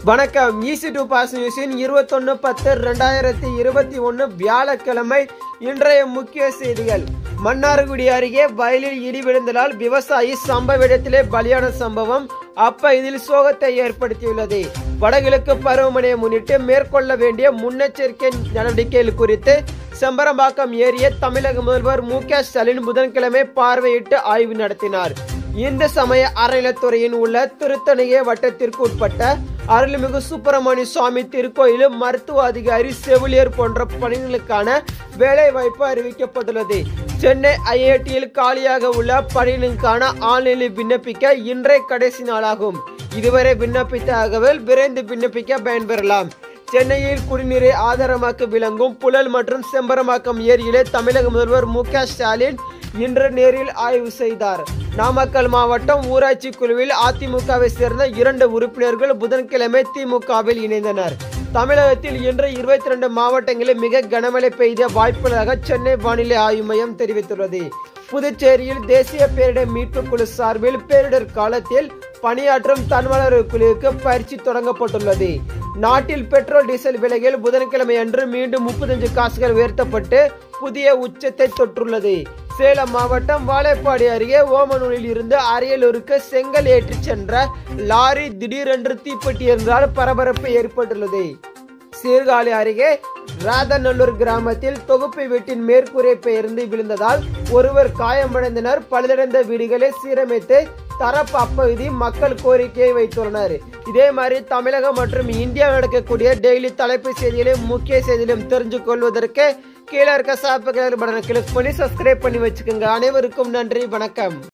வணக்கம் easy two pass நியூஸின் இருபத்தொன்னு பத்து ரெண்டாயிரத்தி இருபத்தி ஒன்று வியாழக்கிழமை இன்றைய முக்கிய செய்திகள் மன்னார்குடி அருகே வயலில் இடி விழுந்ததால் விவசாயி சம்பவ இடத்திலே பலியான சம்பவம் அப்ப இதில் சோகத்தை ஏற்படுத்தியுள்ளது வடகிழக்கு பருவமழையை முன்னிட்டு மேற்கொள்ள வேண்டிய முன்னெச்சரிக்கை நடவடிக்கைகள் குறித்து செம்பரம்பாக்கம் ஏரிய தமிழக முதல்வர் மு க ஸ்டாலின் புதன்கிழமை பார்வையிட்டு ஆய்வு நடத்தினார் இந்து சமய அறநிலைத்துறையின் உள்ள திருத்தணிகை வட்டத்திற்கு உட்பட்ட அருள்மிகு சுப்பிரமணிய சுவாமி திருக்கோயிலும் மருத்துவ அதிகாரி செவிலியர் போன்ற பணிகளுக்கான வேலை வாய்ப்பு அறிவிக்கப்பட்டுள்ளது சென்னை ஐஐடியில் காலியாக உள்ள பணிகளுக்கான ஆன்லைனில் விண்ணப்பிக்க இன்றைய கடைசி நாளாகும் இதுவரை விண்ணப்பித்த தகவல் விரைந்து விண்ணப்பிக்க பயன்பெறலாம் சென்னையில் குடிநீரை ஆதாரமாக்க விளங்கும் புழல் மற்றும் செம்பரமாக்கம் ஏரியிலே தமிழக முதல்வர் மு க ஸ்டாலின் இன்று நேரில் ஆய்வு செய்தார் நாமக்கல் மாவட்டம் ஊராட்சி குழுவில் அதிமுகவை சேர்ந்த இரண்டு உறுப்பினர்கள் புதன்கிழமை திமுகவில் இணைந்தனர் தமிழகத்தில் இன்று இருபத்தி ரெண்டு மாவட்டங்களில் மிக கனமழை பெய்த வாய்ப்புள்ளதாக சென்னை வானிலை ஆய்வு மையம் தெரிவித்துள்ளது புதுச்சேரியில் தேசிய பேரிடர் மீட்பு குழு சார்பில் பேரிடர் காலத்தில் பணியாற்றும் தன்வளர் குழுவுக்கு பயிற்சி தொடங்கப்பட்டுள்ளது நாட்டில் பெட்ரோல் டீசல் விலைகள் புதன்கிழமை அன்று மீண்டும் முப்பத்தஞ்சு காசுகள் உயர்த்தப்பட்டு புதிய உச்சத்தை தொற்றுள்ளது சேலம் மாவட்டம் வாழைப்பாடி அருகே ஓமனூரில் இருந்து அரியலூருக்கு செங்கல் ஏற்றிச் சென்ற லாரி திடீரென்று தீப்பற்றி இருந்தால் பரபரப்பு ஏற்பட்டுள்ளது சீர்காழி அருகே ராதநல்லூர் கிராமத்தில் தொகுப்பு வீட்டின் மேற்கூரை பெயர்ந்து விழுந்ததால் ஒருவர் காயமடைந்தனர் பழுதடைந்த வீடுகளை சீரமைத்து தரப்பு அப்பகுதி மக்கள் கோரிக்கையை வைத்துள்ளனர் இதே மாதிரி தமிழகம் மற்றும் இந்தியா நடக்கக்கூடிய டெய்லி தலைப்பு செய்திகளையும் முக்கிய செய்திகளையும் தெரிஞ்சு கொள்வதற்கு கீழே இருக்க சாப்பிட்டு பட்டனை கிளிக் பண்ணி சப்ஸ்கிரைப் பண்ணி வச்சுக்கோங்க அனைவருக்கும் நன்றி வணக்கம்